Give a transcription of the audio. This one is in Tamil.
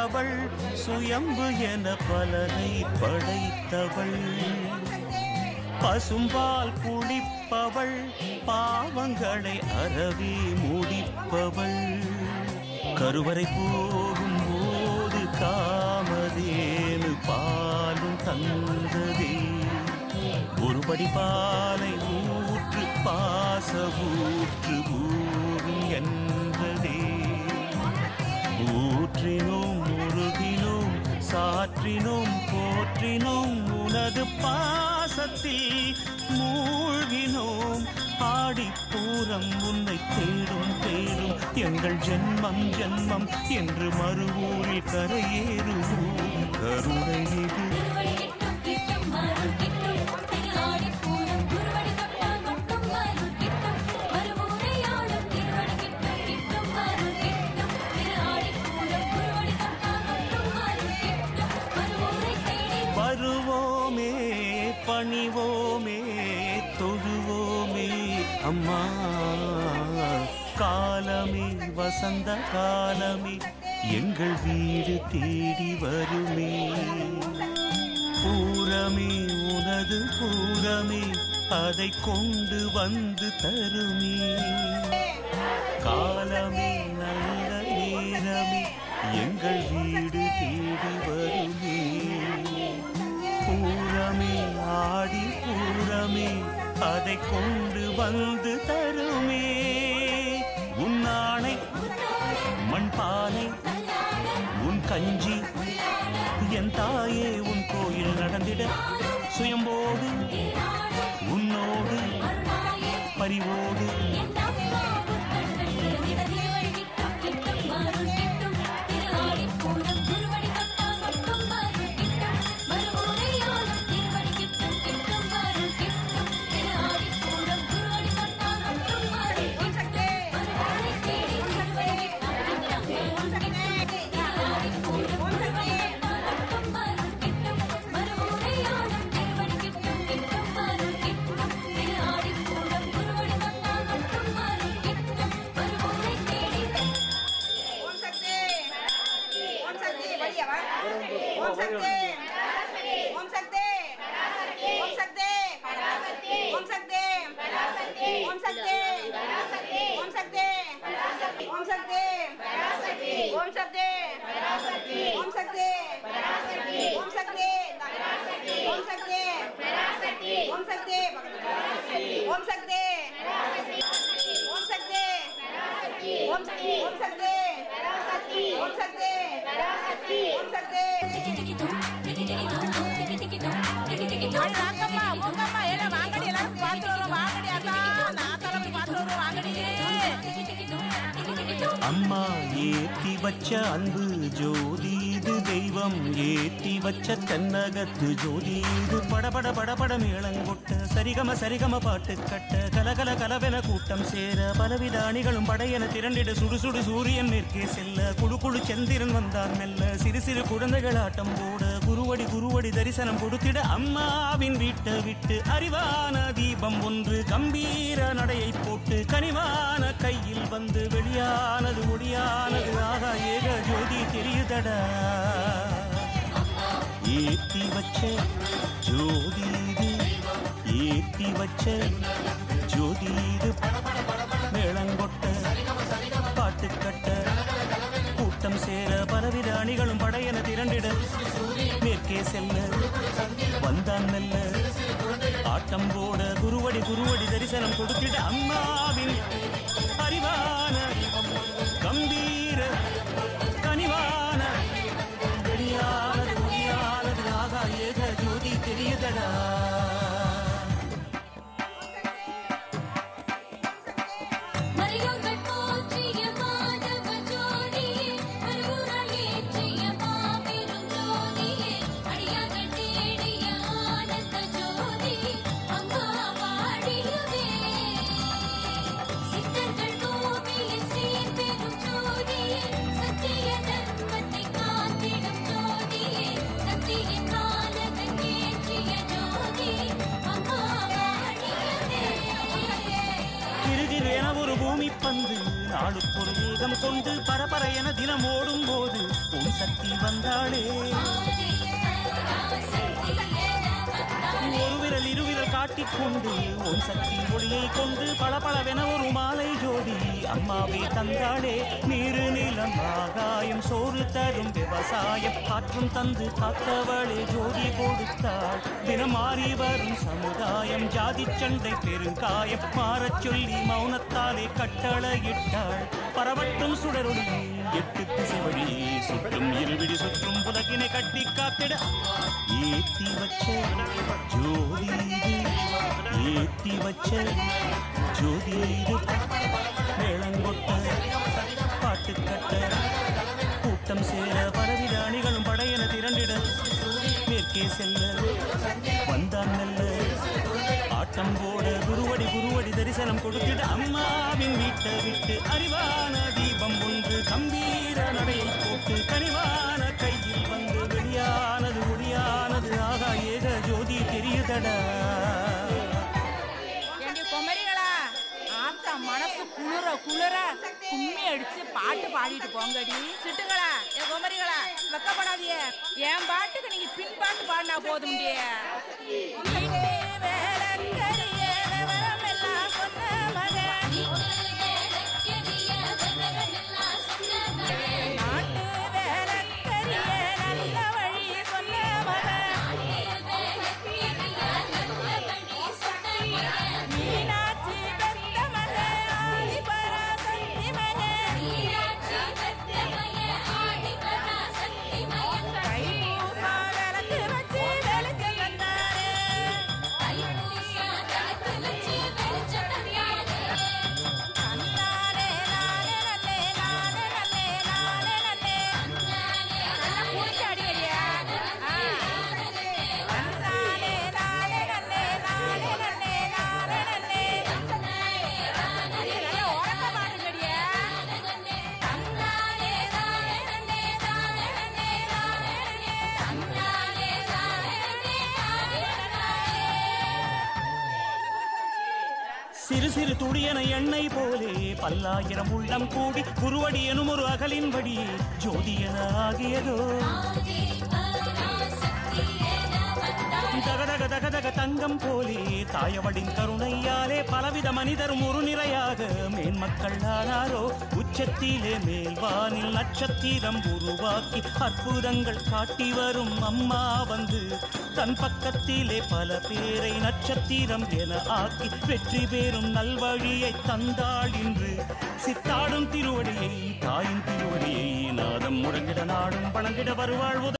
அவள் சுயம்பு என பலனை படைத்தவள் பசும்பால் குடிப்பவள் பாவங்களை அறவே முடிப்பவள் கருவறை போகும் போது காமதேனு பாலும் தந்ததே ஒருபடி பாலை ஊற்று பாச ஊற்று ஊறும் என்றதே ஊற்றினோம் முருகினோம் சாற்றினோம் போற்றினோம் உனது பாசத்தில் மூழ்கினோம் ஆடிப்பூரம் உன்னை தேடும் தேடும் எங்கள் ஜென்மம் ஜென்மம் என்று மறுவூரில் கரையேறுவோம் கருணை இது திருவடி கிட்டும் கிட்டும் மருள் கிட்டும் திரு ஆடிப்பூரம் குருவடி தொட்டால் மட்டும் அருள் கிட்டும் மறுமுறையாடும் திருவடி கிட்டும் கிட்டும் மருள் கிட்டும் திரு ஆடிப்பூரம் குருவடி தொட்டால் மட்டும் அருள் கிட்டும் மறுமுறை தேடி வருவோமே பணிவோமே தொழுவோமே அம்மா காலமே வசந்த காலமே எங்கள் வீடு தேடி வருமே பூரமே உனது பூரமே அதை கொண்டு வந்து தருமே காலமே நல்ல நேரமே எங்கள் வீடு தேடி வருமே பூரமே ஆடி பூரமே அதை கொண்டு வந்து தருமே உன்னானை மண் பானை உன் கஞ்சி என் தாயே உன் கோயில் நடந்திட சுயம்போடு உன்னோடு பரிவோடு ஓம் சக்தி ஓம் சக்தி படியவா ஓம் சக்தி ஓம் சக்தி ஓம் சக்தி ஓம் சக்தி ஓம் சக்தி ஓம் சக்தி ஓம் சக்தி ஓம் சக்தி ஓம் சக்தி ஓம் சக்தி ஓம் சக்தி ஓம் சக்தி ஓம் சக்தி ஓம் சக்தி ஓம் சக்தி ஓம் சக்தி ஓம் சக்தி ஓம் சக்தி அடி வாங்கம்மா போங்கம்மா ஏடா வாங்கடி எல்லாரும் பார்த்து வரோம் வாங்கடி அக்கா நான் தலைமை பார்த்து வரோம் வாங்கடி அம்மா ஏத்தி வச்ச அன்பு ஜோதி இது தெய்வம் ஏத்தி வச்ச தென்னகத்து ஜோதி இது படபட படபட மேளங்கொட்ட சரிகம சரிகம பாட்டு கட்ட கலகல கலவென கூட்டம் சேர பலவித அணிகளும் படையென திரண்டிட சுடு சுடு சூரியன் மேற்கே செல்ல குழு குழு சந்திரன் வந்தார் மெல்ல சிறு சிறு குழந்தைகள் ஆட்டம் போட குருவடி குருவடி தரிசனம் கொடுத்திட அம்மாவின் வீட்டை விட்டு அறிவான தீபம் ஒன்று கம்பீர நடையை போட்டு கனிவான கையில் வந்து வெளியானது ஒடியானது ஆகா ஏக ஜோதி தெரியுதடா ஏத்தி வச்ச ஜோதி இது ஏத்தி வச்ச ஜோதி இது மேளங்கொட்ட பாட்டு கட்ட கூட்டம் சேர பலவித அணிகளும் படையென திரண்டிட மேற்கே செல்ல வந்தான் மெல்ல ஆட்டம் போட குருவடி குருவடி தரிசனம் கொடுத்திட அம்மாவின் அறிவான கம்பீர கனிவான வெளியானது ஒளியானது ஆகா ஏக ஜோதி தெரியுதடா மரியுங்கள் போற்றிய மாதவ ஜோதியே மறுபுறம் ஏற்றிய மாபெரும் ஜோதியே அடியார்கள் தேடிய ஆனந்த ஜோதியே அம்மா வாடியவே சித்தர்கள் பூமியில் சீர்பெறும் ஜோதியே சத்திய தர்மத்தை காத்திடும் ஜோதியே சக்தியின் காலகன் ஏற்றிய ஜோதியே அம்மா வாடியவே கிருகிர் என ஒரு பூமி பந்து நாளுக்கொரு வேகம் கொண்டு பரபர என தினம் ஓடும் போது உன் சக்தி வந்தாளே ஒரு விரல் இருவிரல் காட்டிக்கொண்டு உன் சக்தி ஒளியை கொண்டு பளபளவென ஒரு மாலை ஜோதி அம்மாவே தந்தாளே நீரு நிலம் ஆகாயம் சோறு தரும் விவசாயம் காற்றும் தந்து காத்தவளே ஜோதி கொடுத்தாள் தினம் மாறி வரும் சமுதாயம் ஜாதி சண்டை பெருங்காயம் மாறச் சொல்லி மௌனத்தாலே கட்டளையிட்டாள் பரவட்டும் சுடரொளி எட்டு திசை வழி சுற்றும் இருவிடி சுற்றும் உலகினை கட்டி காத்திட ஏத்தி வச்ச ஜோதி இது ஏத்தி வச்ச ஜோதி இது மேளங்கொட்ட பாட்டு கட்ட கூட்டம் சேர பலவித அணிகளும் படையென திரண்டிட மேற்கே செல்ல வந்தான் மெல்ல ஆட்டம் போட குருவடி குருவடி தரிசனம் கொடுத்திட அம்மாவின் வீட்டை விட்டு அறிவான தீபம் ஒன்று கம்பீர நடையை போட்டு கனிவான கையில் வந்து வெளியானது ஒளியானது ஆகா ஏக ஜோதி தெரியுதடா ஏண்டி குமரிகளா ஆத்தா மனசு குளிர குளிர கும்மி அடிச்சு பாட்டு பாடிட்டு போங்கடி சிட்டுங்களா ஏ குமரிகளா வெக்கப்படாதீங்க என் பாட்டுக்கு நீங்க பின் பாட்டு பாடினா போதும் நாட்டு வேலைக்கரிய நல்ல வழி சொன்ன மகன் மீனாட்சி பெத்த மகன் ஆதி பராசக்தி மகன் தைப்பூசா விளக்கு வச்சு வெளிச்சம் தந்தாரு தன்னானே நானே நன்னே நானே நன்னே நானே நன்னே நல்லா புடிச்சு அடியடியா தன்னானே நானே நன்னே நானே நன்னே நானே நன்னே அடியே நல்லா உரக்க மாட்டுங்கடியா தன்னானே நானே நன்னே நானே நன்னே நானே நன்னே தன்னானே நானே நன்னே நானே நன்னே சிறு சிறு துடியன எண்ணெய் போலே பல்லாயிரம் உள்ளம் கூடி குருவடி எனும் ஒரு அகலின் வடி ஜோதி என ஆகியதோ தகதக தகதக தங்கம் போலே தாயவடின் கருணையாலே பலவித மனிதரும் ஒரு நிறையாக மேன்மக்கள் ஆனாரோ உச்சத்திலே மேல்வானில் நட்சத்திரம் உருவாக்கி அற்புதங்கள் காட்டி வரும் அம்மா வந்து தன் பக்கத்திலே பல பேரை நட்சத்திரம் என ஆக்கி வெற்றி பெறும் நல்வழியை தந்தாள் இன்று சித்தாடும் திருவடியை தாயின் திருவடியை நாதம் முழங்கிட நாடும் வழங்கிட வருவாள் உத-